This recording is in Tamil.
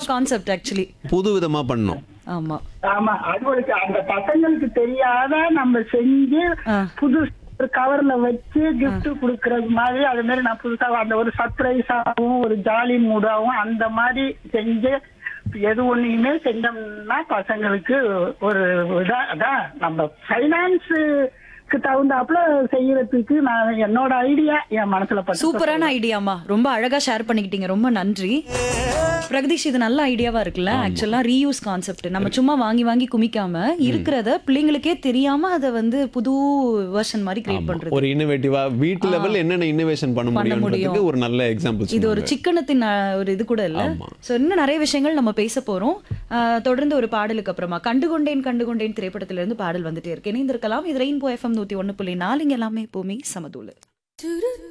கான்செப்ட் ஆக்சுவலி புது விதமா பண்ணோம் ஆமா ஆமா அதுகளுக்கு அந்த பசங்களுக்கு தெரியாத நம்ம செஞ்சு ஆ. புது ஒரு கவர்ல வச்சு கிஃப்ட் குடுக்கறது மாதிரி அது மாதிரி நான் புதுசா அந்த ஒரு சர்ப்ரைஸாவும் ஒரு ஜாலி மூடாவும் அந்த மாதிரி செஞ்சு எது ஒண்ணுமே செஞ்சோம்னா பசங்களுக்கு ஒரு இதா அதான் நம்ம ஃபைனான்ஸுக்கு தகுந்தாப்புல செய்யறதுக்கு நான் என்னோட ஐடியா என் மனசுல பட்டு சூப்பரான ஐடியாமா ரொம்ப அழகா ஷேர் பண்ணிக்கிட்டீங்க ரொம்ப நன்றி பிரகதீஷ் இது நல்ல ஐடியாவா இருக்குல்ல ஆக்சுவலா ரீயூஸ் கான்செப்ட் நம்ம சும்மா வாங்கி வாங்கி குமிக்காம இருக்கிறத பிள்ளைங்களுக்கே தெரியாம அதை வந்து புது வெர்ஷன் மாதிரி கிரியேட் ஆமா. பண்றது ஒரு இன்னோவேட்டிவா வீட்டு லெவல் என்னென்ன இன்னோவேஷன் பண்ண பண்ண முடியும்ன்றதுக்கு முடியும். ஒரு நல்ல எக்ஸாம்பிள் இது ஒரு சிக்கனத்தின் அஹ், ஒரு இது கூட இல்ல ஆமா. சோ இன்னும் நிறைய விஷயங்கள் நம்ம பேச போறோம் அஹ், தொடர்ந்து ஒரு பாடலுக்கு அப்புறமா கண்டுகொண்டேன் கண்டுகொண்டேன் திரைப்படத்துல இருந்து பாடல் வந்துட்டே இருக்கு இணைந்திருக்கலாம் இது ரெயின்போ எஃப்எம் நூத்தி ஒண்ணு புள்ளி நாலு இங்க எல்லாமே எப்பவுமே சமதூளு